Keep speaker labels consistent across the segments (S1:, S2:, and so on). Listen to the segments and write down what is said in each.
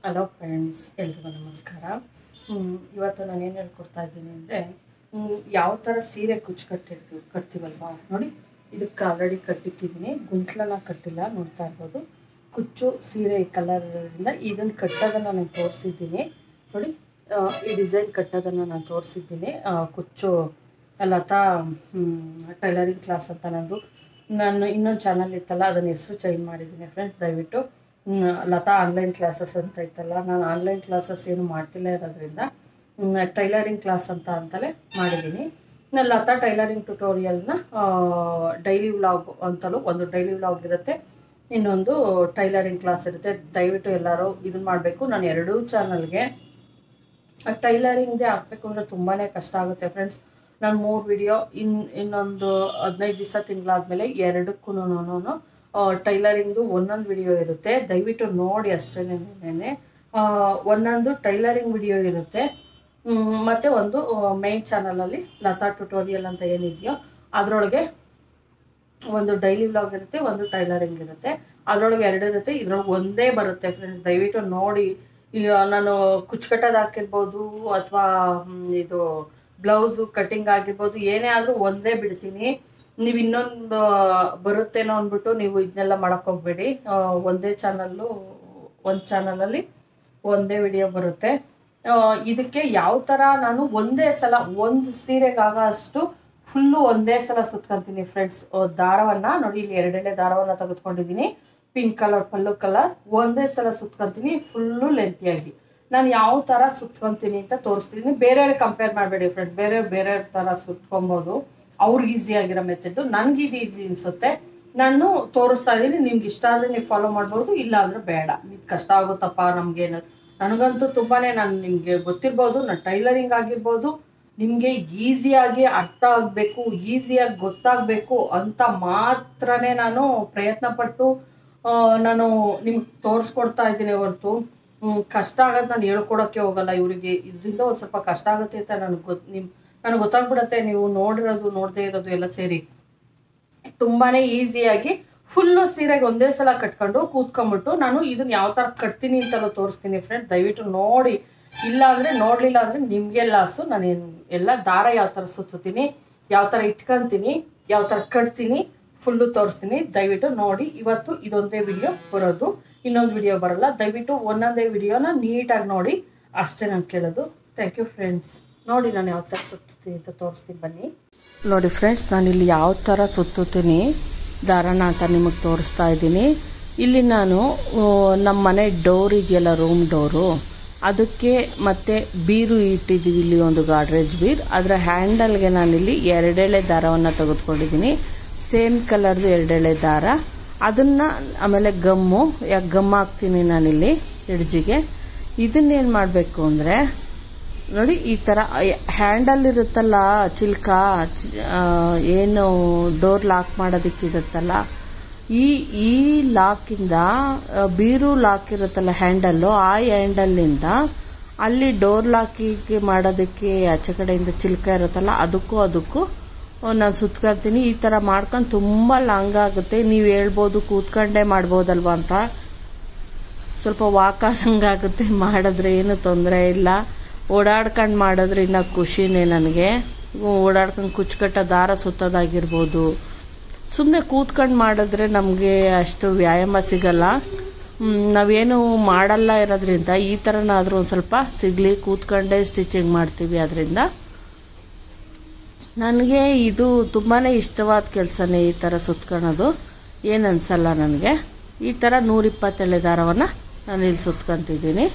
S1: hello friends ಎಲ್ರಿಗೂ ನಮಸ್ಕಾರ ಹ್ಮ್, ಇವತ್ತು ನಾನು ಏನು ಹೇಳ್ಕೊಡ್ತಾ ಇದ್ದೀನಿ ಅಂದರೆ ಯಾವ ಥರ ಸೀರೆ ಕುಚ್ಚು ಕಟ್ಟಿರ್ತೀವಿ ಕಟ್ತೀವಲ್ವಾ ನೋಡಿ ಇದಕ್ಕೆ ಆಲ್ರೆಡಿ ಕಟ್ಟಿಕ್ಕಿದ್ದೀನಿ ಗುಂಟ್ಲನ ಕಟ್ಟಿಲ್ಲ ನೋಡ್ತಾ ಇರ್ಬೋದು ಕುಚ್ಚು ಸೀರೆ ಕಲರಿಂದ ಇದನ್ನು ಕಟ್ಟೋದನ್ನು ನಾನು ತೋರಿಸಿದ್ದೀನಿ ನೋಡಿ ಆ, ಈ ಡಿಸೈನ್ ಕಟ್ಟೋದನ್ನು ನಾನು ತೋರಿಸಿದ್ದೀನಿ ಆ, ಕುಚ್ಚು ಲತಾ ಟೈಲರಿಂಗ್ ಕ್ಲಾಸ್ ಅಂತ ನಂದು ನಾನು ಇನ್ನೊಂದು ಚಾನಲ್ ಇತ್ತಲ್ಲ ಅದನ್ನ ಹೆಸರು ಚೇಂಜ್ ಮಾಡಿದ್ದೀನಿ ಫ್ರೆಂಡ್ಸ್ ದಯವಿಟ್ಟು ಹ್ಮ್, ಲತಾ ಆನ್ಲೈನ್ ಕ್ಲಾಸಸ್ ಅಂತ ಇತ್ತಲ್ಲ ನಾನು ಆನ್ಲೈನ್ ಕ್ಲಾಸಸ್ ಏನು ಮಾಡ್ತಿಲ್ಲ ಇರೋದ್ರಿಂದ ಟೈಲರಿಂಗ್ ಕ್ಲಾಸ್ ಅಂತ ಅಂತಲೇ ಮಾಡಿದ್ದೀನಿ ನಾನು ಲತಾ ಟೈಲರಿಂಗ್ ಟ್ಯುಟೋರಿಯಲ್ನ ಡೈಲಿ ವ್ಲಾಗ್ ಅಂತಲೂ ಒಂದು ಡೈಲಿ ವ್ಲಾಗ್ ಇರುತ್ತೆ ಇನ್ನೊಂದು ಟೈಲರಿಂಗ್ ಕ್ಲಾಸ್ ಇರುತ್ತೆ ದಯವಿಟ್ಟು ಎಲ್ಲರೂ ಇದನ್ನ ಮಾಡಬೇಕು ನಾನು ಎರಡೂ ಚಾನಲ್ಗೆ ಟೈಲರಿಂಗ್ದೇ ಹಾಕ್ಬೇಕು ಅಂದರೆ ತುಂಬಾ ಕಷ್ಟ ಆಗುತ್ತೆ ಫ್ರೆಂಡ್ಸ್ ನಾನು ಮೂರು ವಿಡಿಯೋ ಇನ್ ಇನ್ನೊಂದು ಹದಿನೈದು ದಿವಸ ತಿಂಗಳಾದಮೇಲೆ ಎರಡಕ್ಕೂ ಟೈಲರಿಂಗ್ದು ಒಂದೊಂದು ವಿಡಿಯೋ ಇರುತ್ತೆ ದಯವಿಟ್ಟು ನೋಡಿ ಅಷ್ಟೇನೆ ಒಂದೊಂದು ಟೈಲರಿಂಗ್ ವಿಡಿಯೋ ಇರುತ್ತೆ ಮ್, ಮತ್ತೆ ಒಂದು ಮೈನ್ ಚಾನಲಲ್ಲಿ ಲತಾ ಟ್ಯುಟೋರಿಯಲ್ ಅಂತ ಏನಿದೆಯೋ ಅದರೊಳಗೆ ಒಂದು ಡೈಲಿ ವ್ಲಾಗ್ ಇರುತ್ತೆ ಒಂದು ಟೈಲರಿಂಗ್ ಇರುತ್ತೆ ಅದರೊಳಗೆ ಎರಡು ಇರುತ್ತೆ ಇದ್ರೊಳಗೆ ಒಂದೇ ಬರುತ್ತೆ ಫ್ರೆಂಡ್ಸ್ ದಯವಿಟ್ಟು ನೋಡಿ ಈಗ ನಾನು ಕುಚ್ಚು ಕಟ್ಟೋದು ಹಾಕಿರ್ಬೋದು ಅಥವಾ ಇದು ಬ್ಲೌಸು ಕಟ್ಟಿಂಗ್ ಆಗಿರ್ಬೋದು ಏನೇ ಆದರೂ ಒಂದೇ ಬಿಡ್ತೀನಿ ನೀವು ಇನ್ನೊಂದು ಬರುತ್ತೇನೋ ಅಂದ್ಬಿಟ್ಟು ನೀವು ಇದನ್ನೆಲ್ಲ ಮಾಡಕ್ಕೆ ಹೋಗ್ಬೇಡಿ ಆ, ಒಂದೇ ಚಾನಲ್ಲು ಒಂದು ಚಾನಲಲ್ಲಿ ಒಂದೇ ವಿಡಿಯೋ ಬರುತ್ತೆ ಆ, ಇದಕ್ಕೆ ಯಾವ ಥರ ನಾನು ಒಂದೇ ಸಲ ಒಂದು ಸೀರೆಗಾಗೋ ಅಷ್ಟು ಫುಲ್ಲು ಒಂದೇ ಸಲ ಸುತ್ಕೊಂತೀನಿ ಫ್ರೆಂಡ್ಸ್ ದಾರವನ್ನು ನೋಡಿ ಇಲ್ಲಿ ಎರಡೆಳೆ ದಾರವನ್ನು ತೆಗೆದುಕೊಂಡಿದ್ದೀನಿ ಪಿಂಕ್ ಕಲರ್ ಪಲ್ಲು ಕಲರ್ ಒಂದೇ ಸಲ ಸುತ್ಕೊಂತೀನಿ ಫುಲ್ಲು ಲೆಂತಿಯಾಗಿ ನಾನು ಯಾವ ಥರ ಸುತ್ಕೊಂತೀನಿ ಅಂತ ತೋರಿಸ್ತೀನಿ ಬೇರೆಯವ್ರಿಗೆ ಕಂಪೇರ್ ಮಾಡಬೇಡಿ ಫ್ರೆಂಡ್ ಬೇರೆ ಬೇರೆ ಥರ ಸುತ್ಕೊಬೋದು ಅವ್ರಿಗೆ ಈಸಿ ಆಗಿರೋ ಮೆಥಡ್ ನನಗೆ ಇದು ಈಸಿ ಅನಿಸುತ್ತೆ ನಾನು ತೋರಿಸ್ತಾ ಇದ್ದೀನಿ ನಿಮ್ಗೆ ಇಷ್ಟ ಆದರೆ ನೀವು ಫಾಲೋ ಮಾಡ್ಬೋದು ಇಲ್ಲ ಅಂದರೆ ಬೇಡ ಇದು ಕಷ್ಟ ಆಗುತ್ತಪ್ಪ ನಮಗೇನು ನನಗಂತೂ ತುಂಬಾ ನಾನು ನಿಮಗೆ ಗೊತ್ತಿರ್ಬೋದು ನಾನು ಟೈಲರಿಂಗ್ ಆಗಿರ್ಬೋದು ನಿಮಗೆ ಈಸಿಯಾಗಿ ಅರ್ಥ ಆಗಬೇಕು ಈಸಿಯಾಗಿ ಗೊತ್ತಾಗಬೇಕು ಅಂತ ಮಾತ್ರನೇ ನಾನು ಪ್ರಯತ್ನಪಟ್ಟು ಆ, ನಾನು ನಿಮ್ಗೆ ತೋರಿಸ್ಕೊಡ್ತಾ ಇದ್ದೀನಿ ಹೊರತು ಹ್ಮ್, ಕಷ್ಟ ಆಗೋದು ನಾನು ಹೇಳ್ಕೊಡೋಕ್ಕೆ ಹೋಗಲ್ಲ ಇವರಿಗೆ ಇದರಿಂದ ಒಂದು ಸ್ವಲ್ಪ ಕಷ್ಟ ಆಗುತ್ತೆ ಅಂತ ನನಗೆ ಗೊತ್ತು ನಿಮ್ಮ ನನಗೆ ಗೊತ್ತಾಗ್ಬಿಡತ್ತೆ ನೀವು ನೋಡಿರೋದು ನೋಡದೇ ಇರೋದು ಎಲ್ಲ ಸೇರಿ ತುಂಬಾ ಈಸಿಯಾಗಿ ಫುಲ್ಲು ಸೀರೆಗೆ ಒಂದೇ ಸಲ ಕಟ್ಕೊಂಡು ಕೂತ್ಕೊಂಬಿಟ್ಟು ನಾನು ಇದನ್ನ ಯಾವ ಥರ ಕಟ್ತೀನಿ ಅಂತಲೂ ತೋರಿಸ್ತೀನಿ ಫ್ರೆಂಡ್ ದಯವಿಟ್ಟು ನೋಡಿ ಇಲ್ಲ ಅಂದರೆ ನೋಡಲಿಲ್ಲ ಅಂದರೆ ನಿಮಗೆ ಲಾಸು ನಾನು ಏನ್- ಎಲ್ಲ ದಾರ ಯಾವ ಥರ ಸುತ್ತೀನಿ ಯಾವ ಥರ ಇಟ್ಕೊಂತೀನಿ ಯಾವ ಥರ ಕಟ್ತೀನಿ ಫುಲ್ಲು ತೋರಿಸ್ತೀನಿ ದಯವಿಟ್ಟು ನೋಡಿ ಇವತ್ತು ಇದೊಂದೇ ವಿಡಿಯೋ ಬರೋದು ಇನ್ನೊಂದು ವಿಡಿಯೋ ಬರಲ್ಲ ದಯವಿಟ್ಟು ಒಂದೊಂದೇ ವಿಡಿಯೋನ ನೀಟಾಗಿ ನೋಡಿ ಅಷ್ಟೇ ನಾನು ಕೇಳೋದು ಥ್ಯಾಂಕ್ ಯು ಫ್ರೆಂಡ್ಸ್ ನೋಡಿ ನಾನು ಯಾವ ಥರ ಸುತ್ತೀನಿ ಅಂತ ತೋರಿಸ್ತೀನಿ ಬನ್ನಿ ನೋಡಿ ಫ್ರೆಂಡ್ಸ್ ನಾನಿಲ್ಲಿ ಯಾವ ಥರ ಸುತ್ತುತ್ತೀನಿ ದಾರನ ಅಂತ ನಿಮಗೆ ತೋರಿಸ್ತಾ ಇದ್ದೀನಿ ಇಲ್ಲಿ ನಾನು ಆ, ನಮ್ಮ ಮನೆ ಡೋರ್ ಇದೆಯಲ್ಲ ರೂಮ್ ಡೋರು ಅದಕ್ಕೆ ಮತ್ತೆ ಬೀರು ಇಟ್ಟಿದ್ದೀವಿ ಇಲ್ಲಿ ಒಂದು ಗಾಡ್ರೇಜ್ ಬೀರ್ ಅದರ ಹ್ಯಾಂಡಲ್ಗೆ ನಾನಿಲ್ಲಿ ಎರಡೆಳೆ ದಾರವನ್ನು ತೆಗೆದುಕೊಂಡಿದ್ದೀನಿ ಸೇಮ್ ಕಲರ್ದು ಎರಡೆಳೆ ದಾರ ಅದನ್ನು ಆಮೇಲೆ ಗಮ್ಮು ಯಾಕೆ ಗಮ್ ಹಾಕ್ತೀನಿ ನಾನಿಲ್ಲಿ ಎಡ್ಜಿಗೆ ಇದನ್ನೇನು ಮಾಡಬೇಕು ಅಂದರೆ ನೋಡಿ ಈ ಥರ ಹ್ಯಾಂಡಲ್ ಇರುತ್ತಲ್ಲ ಚಿಲ್ಕ ಚ- ಆ, ಏನು ಡೋರ್ ಲಾಕ್ ಮಾಡೋದಕ್ಕೆ ಇರುತ್ತಲ್ಲ ಈ ಈ ಲಾಕಿಂದ ಆ, ಬೀರು ಲಾಕ್ ಇರುತ್ತಲ್ಲ ಹ್ಯಾಂಡಲ್ಲು ಆ ಹ್ಯಾಂಡಲ್ನಿಂದ ಅಲ್ಲಿ ಡೋರ್ ಲಾಕಿಗೆ ಮಾಡೋದಕ್ಕೆ ಆಚೆ ಕಡೆಯಿಂದ ಚಿಲ್ಕ ಇರುತ್ತಲ್ಲ ಅದಕ್ಕೂ ಅದಕ್ಕೂ ನಾನು ಸುತ್ಕೊಳ್ತೀನಿ ಈ ಥರ ಮಾಡ್ಕೊಂಡು ತುಂಬ ಲಾಂಗ್ ಆಗುತ್ತೆ ನೀವು ಹೇಳ್ಬೋದು ಕೂತ್ಕೊಂಡೇ ಮಾಡ್ಬೋದಲ್ವಾ ಅಂತ ಸ್ವಲ್ಪ ವಾಕ್ ಆಗುತ್ತೆ ಮಾಡಿದ್ರೆ ಏನು ತೊಂದರೆ ಇಲ್ಲ ಓಡಾಡ್ಕೊಂಡು ಮಾಡಿದ್ರೆ ಇನ್ನೂ ಖುಷಿನೇ ನನಗೆ ಓಡಾಡ್ಕೊಂಡು ಕುಚ್ಚುಕಟ್ಟ ದಾರ ಸುತ್ತೋದಾಗಿರ್ಬೋದು ಸುಮ್ಮನೆ ಕೂತ್ಕೊಂಡು ಮಾಡಿದ್ರೆ ನಮಗೆ ಅಷ್ಟು ವ್ಯಾಯಾಮ ಸಿಗಲ್ಲ ಮ್, ನಾವೇನು ಮಾಡಲ್ಲ ಇರೋದ್ರಿಂದ ಈ ಥರನಾದರೂ ಒಂದು ಸ್ವಲ್ಪ ಸಿಗಲಿ ಕೂತ್ಕೊಂಡೇ ಸ್ಟಿಚಿಂಗ್ ಮಾಡ್ತೀವಿ ಅದರಿಂದ ನನಗೆ ಇದು ತುಂಬಾ ಇಷ್ಟವಾದ ಕೆಲಸನೇ ಈ ಥರ ಸುತ್ಕೊಳೋದು ಏನು ಅನಿಸಲ್ಲ ನನಗೆ ಈ ಥರ ನೂರಿಪ್ಪತ್ತೆಳೆ ದಾರವನ್ನು ನಾನು ಇಲ್ಲಿ ಸುತ್ಕೊತಿದ್ದೀನಿ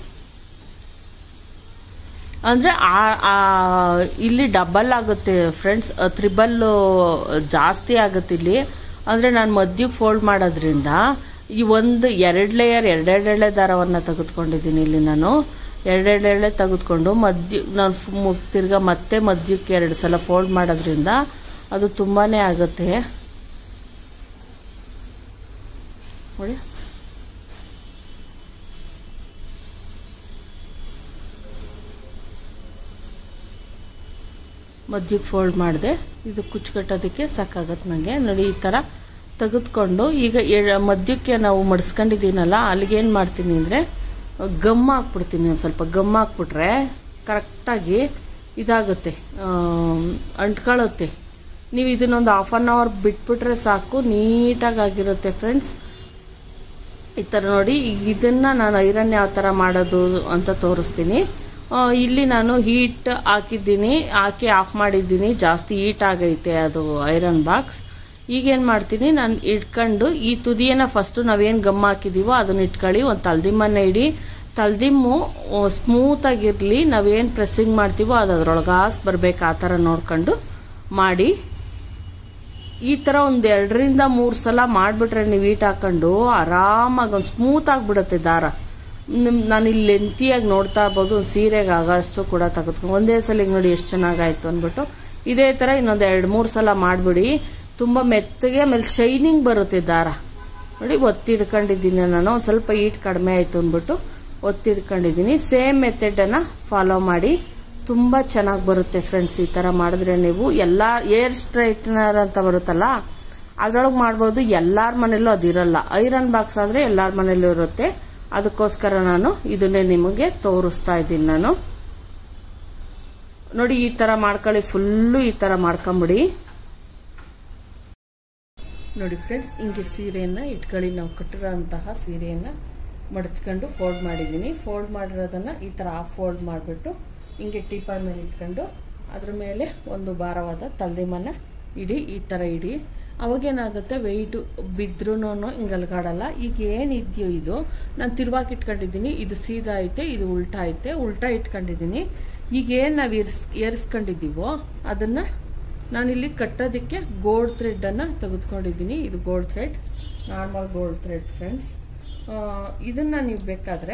S1: ಅಂದರೆ ಇಲ್ಲಿ ಡಬಲ್ ಆಗುತ್ತೆ ಫ್ರೆಂಡ್ಸ್ ತ್ರಿಬಲ್ಲು ಜಾಸ್ತಿ ಆಗುತ್ತೆ ಇಲ್ಲಿ ಅಂದರೆ ನಾನು ಮಧ್ಯಕ್ಕೆ ಫೋಲ್ಡ್ ಮಾಡೋದ್ರಿಂದ ಈ ಒಂದು ಎರಡು ಲೇಯರ್ ಎರಡೆರಡೆಳೆ ದಾರವನ್ನು ತೆಗೆದುಕೊಂಡಿದ್ದೀನಿ ಇಲ್ಲಿ ನಾನು ಎರಡೆರಡೆಳೆ ತೆಗೆದುಕೊಂಡು ಮಧ್ಯ ನಾನು ಫು- ಮು- ತಿರ್ಗಾ ಮತ್ತೆ ಮಧ್ಯಕ್ಕೆ ಎರಡು ಸಲ ಫೋಲ್ಡ್ ಮಾಡೋದ್ರಿಂದ ಅದು ತುಂಬಾ ಆಗುತ್ತೆ ನೋಡಿ ಮಧ್ಯಕ್ಕೆ ಫೋಲ್ಡ್ ಮಾಡಿದೆ ಇದು ಕುಚ್ಚು ಕಟ್ಟೋದಕ್ಕೆ ಸಾಕಾಗತ್ತೆ ನನಗೆ ನೋಡಿ ಈ ಥರ ತೆಗೆದುಕೊಂಡು ಈಗ ಎ- ಮಧ್ಯಕ್ಕೆ ನಾವು ಮಡಿಸ್ಕೊಂಡಿದ್ದೀನಲ್ಲ ಅಲ್ಲಿಗೆ ಏನು ಮಾಡ್ತೀನಿ ಅಂದರೆ ಗಮ್ ಹಾಕ್ಬಿಡ್ತೀನಿ ಒಂದು ಸ್ವಲ್ಪ ಗಮ್ ಹಾಕ್ಬಿಟ್ರೆ ಕರೆಕ್ಟಾಗಿ ಇದಾಗುತ್ತೆ ಅಂಟ್ಕೊಳ್ಳುತ್ತೆ ನೀವು ಇದನ್ನೊಂದು ಹಾಫ್ ಆನ್ ಅವರ್ ಬಿಟ್ಬಿಟ್ರೆ ಸಾಕು ನೀಟಾಗಿ ಆಗಿರುತ್ತೆ ಫ್ರೆಂಡ್ಸ್ ಈ ಥರ ನೋಡಿ ಇದನ್ನು ನಾನು ಐರನ್ ಯಾವ ಥರ ಮಾಡೋದು ಅಂತ ತೋರಿಸ್ತೀನಿ ಆ, ಇಲ್ಲಿ ನಾನು ಹೀಟ್ ಹಾಕಿದ್ದೀನಿ ಹಾಕಿ ಆಫ್ ಮಾಡಿದ್ದೀನಿ ಜಾಸ್ತಿ ಹೀಟ್ ಆಗೈತೆ ಅದು ಐರನ್ ಬಾಕ್ಸ್ ಈಗೇನು ಮಾಡ್ತೀನಿ ನಾನು ಇಟ್ಕೊಂಡು ಈ ತುದಿಯನ್ನು ಫಸ್ಟು ನಾವೇನು ಗಮ್ ಹಾಕಿದ್ದೀವೋ ಅದನ್ನ ಇಟ್ಕೊಳ್ಳಿ ಒಂದು ತಲ್ದಿಮ್ಮನ್ನ ಇಡಿ ತಲ್ದಿಮ್ಮು ಸ್ಮೂತಾಗಿರಲಿ ನಾವೇನು ಪ್ರೆಸ್ಸಿಂಗ್ ಮಾಡ್ತೀವೋ ಅದು ಅದ್ರೊಳಗಾಸ್ ಬರಬೇಕು ಆ ಥರ ನೋಡ್ಕೊಂಡು ಮಾಡಿ ಈ ಥರ ಒಂದು ಎರಡರಿಂದ ಮೂರು ಸಲ ಮಾಡಿಬಿಟ್ರೆ ನೀವು ಈಟ್ ಹಾಕೊಂಡು ಆರಾಮಾಗಿ ಒಂದು ಸ್ಮೂತ್ ಆಗಿಬಿಡುತ್ತೆ ದಾರ ನಿಮ್ ನಾನು ಇಲ್ಲಿ ಲೆಂತಿಯಾಗಿ ನೋಡ್ತಾ ಇರ್ಬೋದು ಒಂದು ಸೀರೆಗೆ ಆಗೋಷ್ಟು ಕೂಡ ತೆಗೆದುಕೊಂಡು ಒಂದೇ ಸಲ ನೋಡಿ ಎಷ್ಟು ಚೆನ್ನಾಗಾಯ್ತು ಅಂದ್ಬಿಟ್ಟು ಇದೇ ಥರ ಇನ್ನೊಂದು ಎರಡು ಮೂರು ಸಲ ಮಾಡಿಬಿಡಿ ತುಂಬ ಮೆತ್ತಗೆ ಆಮೇಲೆ ಶೈನಿಂಗ್ ಬರುತ್ತೆ ದಾರ ನೋಡಿ ಒತ್ತಿ ಹಿಡ್ಕೊಂಡಿದ್ದೀನಿ ನಾನು ಒಂದು ಸ್ವಲ್ಪ ಈಟ್ ಕಡಿಮೆ ಆಯಿತು ಅಂದ್ಬಿಟ್ಟು ಒತ್ತಿ ಹಿಡ್ಕೊಂಡಿದ್ದೀನಿ ಸೇಮ್ ಮೆಥಡನ್ನು ಫಾಲೋ ಮಾಡಿ ತುಂಬ ಚೆನ್ನಾಗಿ ಬರುತ್ತೆ ಫ್ರೆಂಡ್ಸ್ ಈ ಥರ ಮಾಡಿದ್ರೆ ನೀವು ಎಲ್ಲ ಏರ್ ಸ್ಟ್ರೈಟ್ನರ್ ಅಂತ ಬರುತ್ತಲ್ಲ ಅದ್ರೊಳಗೆ ಮಾಡ್ಬೋದು ಎಲ್ಲರ ಮನೇಲೂ ಅದಿರಲ್ಲ ಐರನ್ ಬಾಕ್ಸ್ ಆದರೆ ಎಲ್ಲರ ಮನೇಲೂ ಇರುತ್ತೆ ಅದಕ್ಕೋಸ್ಕರ ನಾನು ಇದನ್ನೇ ನಿಮಗೆ ತೋರಿಸ್ತಾ ಇದ್ದೀನಿ ನಾನು ನೋಡಿ ಈ ಥರ ಮಾಡ್ಕೊಳ್ಳಿ ಫುಲ್ಲು ಈ ಥರ ಮಾಡ್ಕೊಂಬಿಡಿ ನೋಡಿ ಫ್ರೆಂಡ್ಸ್ ಹಿಂಗೆ ಸೀರೆಯನ್ನು ಇಟ್ಕೊಳ್ಳಿ ನಾವು ಕಟ್ಟಿರೋಂತಹ ಸೀರೆಯನ್ನು ಮಡಚ್ಕೊಂಡು ಫೋಲ್ಡ್ ಮಾಡಿದ್ದೀನಿ ಫೋಲ್ಡ್ ಮಾಡಿರೋದನ್ನು ಈ ಥರ ಆಫ್ ಫೋಲ್ಡ್ ಮಾಡಿಬಿಟ್ಟು ಹಿಂಗೆ ಟೀಪಾಯ್ ಮೇಲೆ ಇಟ್ಕೊಂಡು ಅದ್ರ ಮೇಲೆ ಒಂದು ಭಾರವಾದ ತಲ್ದಿಮನ್ನ ಇಡಿ ಈ ಥರ ಇಡಿ ಅವಾಗೇನಾಗುತ್ತೆ ವೆಯ್ಟು ಬಿದ್ರೂ ಹಿಂಗೆ ಅಲ್ಗಾಡಲ್ಲ ಈಗ ಏನಿದೆಯೋ ಇದು ನಾನು ತಿರುವಾಗಿ ಇಟ್ಕೊಂಡಿದ್ದೀನಿ ಇದು ಸೀದಾ ಐತೆ ಇದು ಉಲ್ಟಾ ಐತೆ ಉಲ್ಟಾ ಇಟ್ಕೊಂಡಿದ್ದೀನಿ ಈಗ ಏನು ನಾವು ಏರ್ಸ್ ಏರ್ಸ್ಕೊಂಡಿದ್ದೀವೋ ಅದನ್ನು ನಾನಿಲ್ಲಿ ಕಟ್ಟೋದಕ್ಕೆ ಗೋಲ್ಡ್ ಥ್ರೆಡ್ಡನ್ನು ತೆಗೆದುಕೊಂಡಿದ್ದೀನಿ ಇದು gold thread normal gold thread friends ಇದನ್ನು ನೀವು ಬೇಕಾದರೆ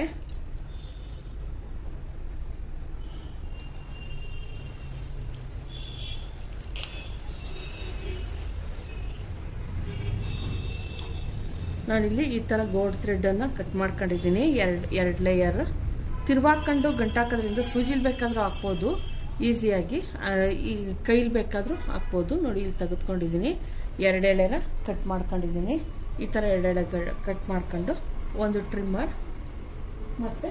S1: ನಾನಿಲ್ಲಿ ಈ ಥರ ಗೋಲ್ಡ್ ಥ್ರೆಡನ್ನು ಕಟ್ ಮಾಡ್ಕೊಂಡಿದ್ದೀನಿ ಎರಡು ಎರಡು ಲೇಯರ್ ತಿರ್ವಾಕೊಂಡು ಗಂಟಾಕೋದ್ರಿಂದ ಸೂಜಿಲ್ ಬೇಕಾದರೂ ಹಾಕ್ಬೋದು ಈಸಿಯಾಗಿ ಆ, ಈ ಕೈಲಿ ಬೇಕಾದರೂ ಹಾಕ್ಬೋದು ನೋಡಿ ಇಲ್ಲಿ ತೆಗೆದುಕೊಂಡಿದ್ದೀನಿ ಎರಡೆಳೆನ ಕಟ್ ಮಾಡ್ಕೊಂಡಿದ್ದೀನಿ ಈ ಥರ ಎರಡೆಳೆ ಕಟ್ ಮಾಡ್ಕೊಂಡು ಒಂದು ಟ್ರಿಮ್ಮರ್ ಮತ್ತು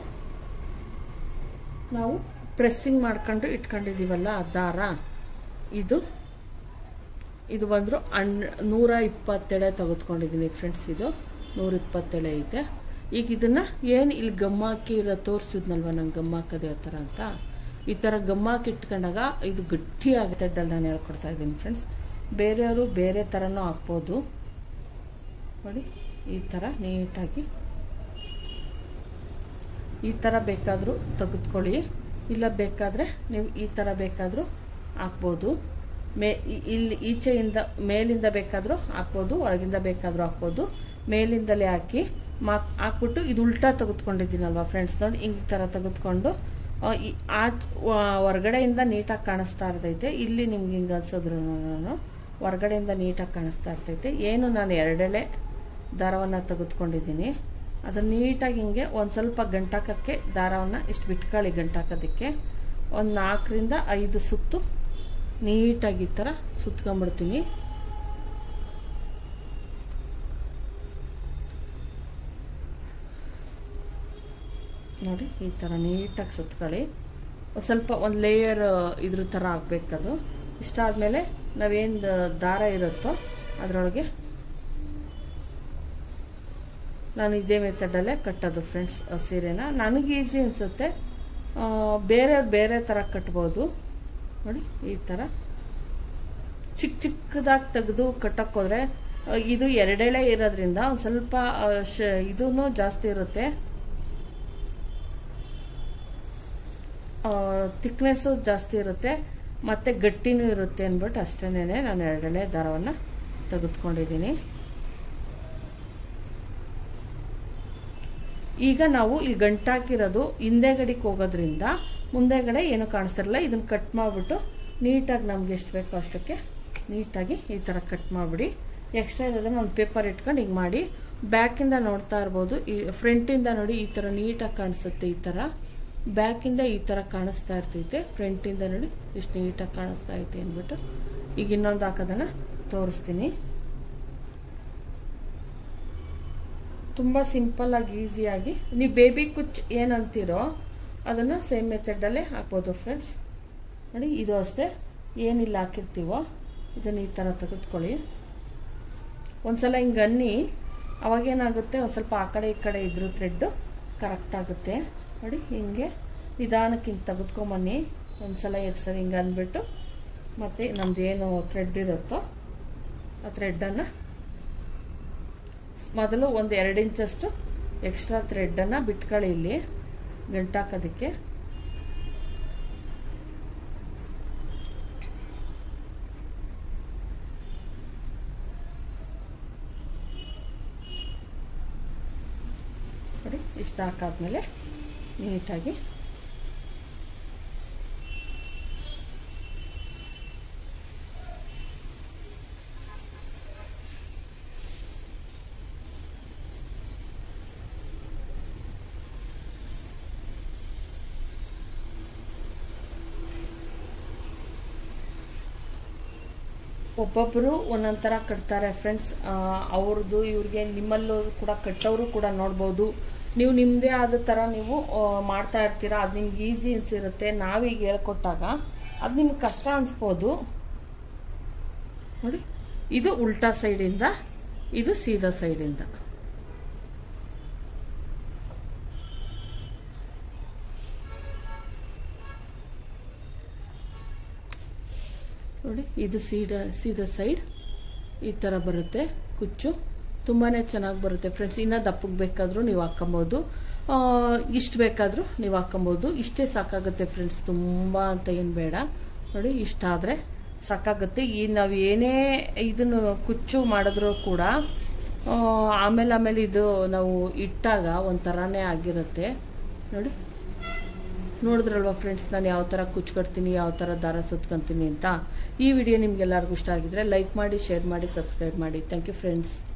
S1: ನಾವು ಪ್ರೆಸ್ಸಿಂಗ್ ಮಾಡ್ಕೊಂಡು ಇಟ್ಕೊಂಡಿದ್ದೀವಲ್ಲ ಆ ದಾರ ಇದು ಇದು ಬಂದರು ಅಣ್ ನೂರ ಇಪ್ಪತ್ತೆಳೆ ತೆಗೆದುಕೊಂಡಿದ್ದೀನಿ ಫ್ರೆಂಡ್ಸ್ ಇದು ನೂರ ಇಪ್ಪತ್ತೆಳೆ ಐತೆ ಈಗ ಇದನ್ನು ಏನು ಇಲ್ಲಿ ಗಮ್ ಹಾಕಿ ಇರೋ ತೋರಿಸಿದ್ನಲ್ವ ನಂಗೆ ಗಮ್ ಹಾಕೋದು ಯಾವ ಥರ ಅಂತ ಈ ಥರ ಗಮ್ ಹಾಕಿ ಇಟ್ಕೊಂಡಾಗ ಇದು ಗಟ್ಟಿ ಆಗುತ್ತೆ ಡಲ್ ನಾನು ಹೇಳ್ಕೊಡ್ತಾ ಇದ್ದೀನಿ ಫ್ರೆಂಡ್ಸ್ ಬೇರೆಯವರು ಬೇರೆ ಥರನೂ ಹಾಕ್ಬೋದು ನೋಡಿ ಈ ಥರ ನೀಟಾಗಿ ಈ ಥರ ಬೇಕಾದರೂ ತೆಗೆದುಕೊಳ್ಳಿ ಇಲ್ಲ ಬೇಕಾದರೆ ನೀವು ಈ ಥರ ಬೇಕಾದರೂ ಹಾಕ್ಬೋದು ಮೇ ಇ- ಇಲ್ಲಿ ಈಚೆಯಿಂದ ಮೇಲಿಂದ ಬೇಕಾದರೂ ಹಾಕ್ಬೋದು ಒಳಗಿಂದ ಬೇಕಾದರೂ ಹಾಕ್ಬೋದು ಮೇಲಿಂದಲೇ ಹಾಕಿ ಮಾ ಹಾಕ್ಬಿಟ್ಟು ಇದು ಉಲ್ಟಾ ತೆಗೆದುಕೊಂಡಿದ್ದೀನಲ್ವ ಫ್ರೆಂಡ್ಸ್ ನೋಡಿ ಹಿಂಗೆ ಈ ಥರ ತೆಗೆದುಕೊಂಡು ಆ, ಈ ಆಚ್ ವ- ಹೊರ್ಗಡೆಯಿಂದ ನೀಟಾಗಿ ಕಾಣಿಸ್ತಾ ಇರ್ತೈತೆ ಇಲ್ಲಿ ನಿಮ್ಗೆ ಹಿಂಗೆ ಅನ್ಸಿದ್ರು ನಾನು ಹೊರ್ಗಡೆಯಿಂದ ನೀಟಾಗಿ ಕಾಣಿಸ್ತಾ ಇರ್ತೈತೆ ಏನು ನಾನು ಎರಡೆಳೆ ದಾರವನ್ನು ತೆಗೆದುಕೊಂಡಿದ್ದೀನಿ ಅದನ್ನು ನೀಟಾಗಿ ಹಿಂಗೆ ಒಂದು ಸ್ವಲ್ಪ ಗಂಟಾಕಕ್ಕೆ ದಾರವನ್ನು ಇಷ್ಟು ಬಿಟ್ಕೊಳ್ಳಿ ಗಂಟಾಕೋದಕ್ಕೆ ಒಂದು ನಾಲ್ಕರಿಂದ ಐದು ಸುತ್ತು ನೀಟಾಗಿ ಈ ಥರ ಸುತ್ಕೊಂಬಿಡ್ತೀನಿ ನೋಡಿ ಈ ಥರ ನೀಟಾಗಿ ಸುತ್ಕೊಳ್ಳಿ ಒಂದು ಸ್ವಲ್ಪ ಒಂದು ಲೇಯರ್ ಇದ್ರ ಥರ ಆಗಬೇಕದು ಇಷ್ಟಾದಮೇಲೆ ನಾವೇನು ದಾರ ಇರುತ್ತೋ ಅದರೊಳಗೆ ನಾನು ಇದೇ ಮೆಥಡಲ್ಲೇ ಕಟ್ಟೋದು ಫ್ರೆಂಡ್ಸ್ ಸೀರೆನ ನನಗೆ ಈಸಿ ಅನಿಸುತ್ತೆ ಬೇರೆಯವ್ರು ಬೇರೆ ಥರ ಕಟ್ಬೋದು ನೋಡಿ ಈ ಥರ ಚಿಕ್ಕ ಚಿಕ್ಕದಾಗಿ ತೆಗೆದು ಕಟ್ಟೋಕ್ಕೋದ್ರೆ ಇದು ಎರಡೆಳೆ ಇರೋದ್ರಿಂದ ಒಂದು ಸ್ವಲ್ಪ ಆ, ಶ ಇದೂ ಜಾಸ್ತಿ ಇರುತ್ತೆ ತಿಕ್ನೆಸ್ಸು ಜಾಸ್ತಿ ಇರುತ್ತೆ ಮತ್ತು ಗಟ್ಟಿನೂ ಇರುತ್ತೆ ಅಂದ್ಬಿಟ್ಟು ಅಷ್ಟೇನೆ ನಾನು ಎರಡೆಳೆ ದಾರವನ್ನು ತೆಗೆದುಕೊಂಡಿದ್ದೀನಿ ಈಗ ನಾವು ಇಲ್ಲಿ ಗಂಟಾಕಿರೋದು ಹಿಂದೆಗಡೆಗೆ ಹೋಗೋದ್ರಿಂದ ಮುಂದೆಗಡೆ ಏನು ಕಾಣಿಸ್ತಿರಲ್ಲ ಇದನ್ನು ಕಟ್ ಮಾಡಿಬಿಟ್ಟು ನೀಟಾಗಿ ನಮ್ಗೆ ಎಷ್ಟು ಬೇಕೋ ಅಷ್ಟಕ್ಕೆ ನೀಟಾಗಿ ಈ ಥರ ಕಟ್ ಮಾಡಿಬಿಡಿ ಎಕ್ಸ್ಟ್ರಾ ಇರೋದನ್ನು ಒಂದು ಪೇಪರ್ ಇಟ್ಕೊಂಡು ಹಿಂಗೆ ಮಾಡಿ ಬ್ಯಾಕಿಂದ ನೋಡ್ತಾ ಇರ್ಬೋದು ಈ ಫ್ರಂಟಿಂದ ನೋಡಿ ಈ ಥರ ನೀಟಾಗಿ ಕಾಣಿಸುತ್ತೆ ಈ ಥರ ಬ್ಯಾಕಿಂದ ಈ ಥರ ಕಾಣಿಸ್ತಾ ಇರ್ತೈತೆ ಫ್ರಂಟಿಂದ ನೋಡಿ ಎಷ್ಟು ನೀಟಾಗಿ ಕಾಣಿಸ್ತಾ ಐತೆ ಅಂದ್ಬಿಟ್ಟು ಈಗ ಇನ್ನೊಂದು ಹಾಕೋದನ್ನು ತೋರಿಸ್ತೀನಿ ತುಂಬ ಸಿಂಪಲ್ಲಾಗಿ ಈಸಿಯಾಗಿ ನೀವು ಬೇಬಿ ಕುಚ್ ಏನಂತೀರೋ ಅದನ್ನು ಸೇಮ್ ಮೆಥಡಲ್ಲೇ ಹಾಕ್ಬೋದು ಫ್ರೆಂಡ್ಸ್ ನೋಡಿ ಇದು ಅಷ್ಟೇ ಏನಿಲ್ಲ ಹಾಕಿರ್ತೀವೋ ಇದನ್ನು ಈ ಥರ ತೆಗೆದುಕೊಳ್ಳಿ ಒಂದ್ಸಲ ಹಿಂಗೆ ಅನ್ನಿ ಅವಾಗೇನಾಗುತ್ತೆ ಒಂದು ಸ್ವಲ್ಪ ಆ ಕಡೆ ಈ ಕಡೆ ಇದ್ರೂ ಥ್ರೆಡ್ಡು ಕರೆಕ್ಟ್ ಆಗುತ್ತೆ ನೋಡಿ ಹಿಂಗೆ ನಿಧಾನಕ್ಕೆ ಹಿಂಗೆ ತೆಗೆದುಕೊಂಬನ್ನಿ ಒಂದು ಸಲ ಎರಡು ಸಲ ಹಿಂಗೆ ಅಂದ್ಬಿಟ್ಟು ಮತ್ತು ನಮ್ದು ಏನು ಥ್ರೆಡ್ ಇರುತ್ತೋ ಆ ಥ್ರೆಡ್ಡನ್ನು ಮೊದಲು ಒಂದು ಎರಡು ಇಂಚಷ್ಟು ಎಕ್ಸ್ಟ್ರಾ ಥ್ರೆಡ್ಡನ್ನು ಬಿಟ್ಕೊಳ್ಳಿ ಇಲ್ಲಿ ಗಂಟಾಕೋದಕ್ಕೆ ನೋಡಿ ಇಷ್ಟು ಹಾಕಾದ್ಮೇಲೆ ನೀಟಾಗಿ ಒಬ್ಬೊಬ್ಬರು ಒಂದೊಂದು ಥರ ಕಟ್ತಾರೆ ಫ್ರೆಂಡ್ಸ್ ಅವ್ರದ್ದು ಇವ್ರಿಗೆ ನಿಮ್ಮಲ್ಲೂ ಕೂಡ ಕಟ್ಟೋರು ಕೂಡ ನೋಡ್ಬೋದು ನೀವು ನಿಮ್ಮದೇ ಆದ ಥರ ನೀವು ಆ, ಮಾಡ್ತಾ ಇರ್ತೀರ ಅದು ನಿಮ್ಗೆ ಈಸಿ ಅನಿಸಿರುತ್ತೆ ನಾವೀಗ ಹೇಳ್ಕೊಟ್ಟಾಗ ಅದು ನಿಮ್ಗೆ ಕಷ್ಟ ಅನಿಸ್ಬೋದು ನೋಡಿ ಇದು ಉಲ್ಟಾ ಸೈಡಿಂದ ಇದು ಸೀದಾ ಸೈಡಿಂದ ನೋಡಿ ಇದು ಸೀದ ಸೀದಾ ಸೈಡ್ ಈ ಥರ ಬರುತ್ತೆ ಕುಚ್ಚು ತುಂಬಾ ಚೆನ್ನಾಗಿ ಬರುತ್ತೆ ಫ್ರೆಂಡ್ಸ್ ಇನ್ನೂ ದಪ್ಪಗೆ ಬೇಕಾದರೂ ನೀವು ಹಾಕೊಬೋದು ಇಷ್ಟು ಬೇಕಾದರೂ ನೀವು ಹಾಕೊಬೋದು ಇಷ್ಟೇ ಸಾಕಾಗುತ್ತೆ ಫ್ರೆಂಡ್ಸ್ ತುಂಬ ಅಂತ ಏನು ಬೇಡ ನೋಡಿ ಇಷ್ಟಾದರೆ ಸಾಕಾಗುತ್ತೆ ಈ ನಾವು ಏನೇ ಇದನ್ನು ಕುಚ್ಚು ಮಾಡಿದ್ರೂ ಕೂಡ ಆ, ಆಮೇಲೆ ಆಮೇಲೆ ಇದು ನಾವು ಇಟ್ಟಾಗ ಒಂಥರನೇ ಆಗಿರುತ್ತೆ ನೋಡಿ ನೋಡಿದ್ರಲ್ವ ಫ್ರೆಂಡ್ಸ್ ನಾನು ಯಾವ ಥರ ಕುಚ್ಕೊಡ್ತೀನಿ ಯಾವ ಥರ ದಾರ ಸುತ್ಕೊತೀನಿ ಅಂತ ಈ ವಿಡಿಯೋ ನಿಮ್ಗೆಲ್ಲರಿಗೂ ಇಷ್ಟ ಆಗಿದ್ರೆ ಲೈಕ್ ಮಾಡಿ ಶೇರ್ ಮಾಡಿ ಸಬ್ಸ್ಕ್ರೈಬ್ ಮಾಡಿ ಥ್ಯಾಂಕ್ ಯು ಫ್ರೆಂಡ್ಸ್